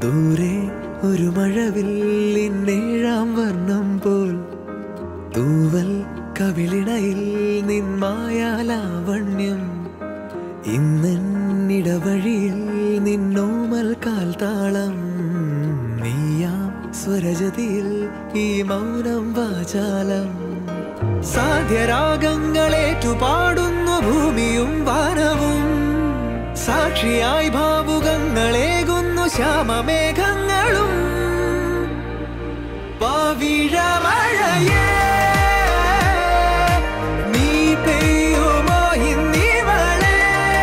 ദൂരെ ഒരു മഴവില്ലിന്നേഴാം വർണ്ണം പോൽ തൂവൽ കവിളിണയിൽ നിന്മായാലാവണ്യം ഇന്നിടവഴിയിൽ നിന്നോമൽ കാൽത്താളം നീയാം സ്വരജതിയിൽ ഈ മൗനം വാചാലം സാധ്യരാഗങ്ങളേറ്റു പാടുന്നു ഭൂമിയും വാനവും സാക്ഷിയായി ഭാവുകങ്ങളേകുന്നു ശ്യാമമേഘങ്ങളും പവിഴമഴയേ നീ പെയ്യുമോ ഇന്നിവളെ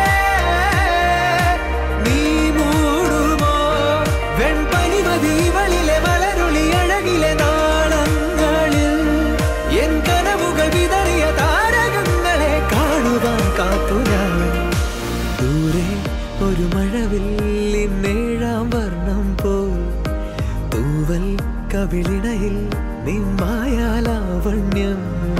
നീ മൂടുമോ വെൺപനിമതിവളിലെ മലരുളി അഴകിലെ നാളങ്ങളിൽ എൻ കനവുകൾ വിതറിയ താരകങ്ങളെ കാണുവാൻ കാത്തു ഞാൻ ദൂരെ ഒരു മഴവില്ലിന്നേഴാം വർണ്ണം പോൽ തൂവൽ കവിളിണയിൽ നിന്മായാലാവണ്യം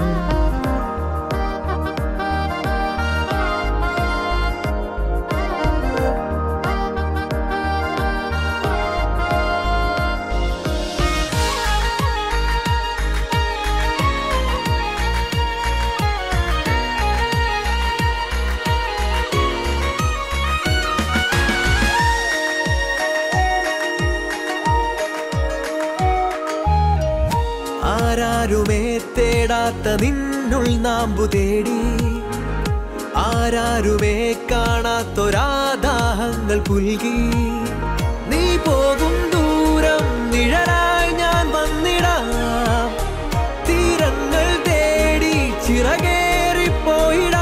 ആരാരുമേ തേടാത്ത നിന്നുൾ നാമ്പു തേടി ആരാരുമേ കാണാത്തൊരാദാഹങ്ങൾ പുൽകി നീ പോകും ദൂരം നിഴലായി ഞാൻ വന്നിടാം തീരങ്ങൾ തേടി ചിറകേറിപ്പോയിടാം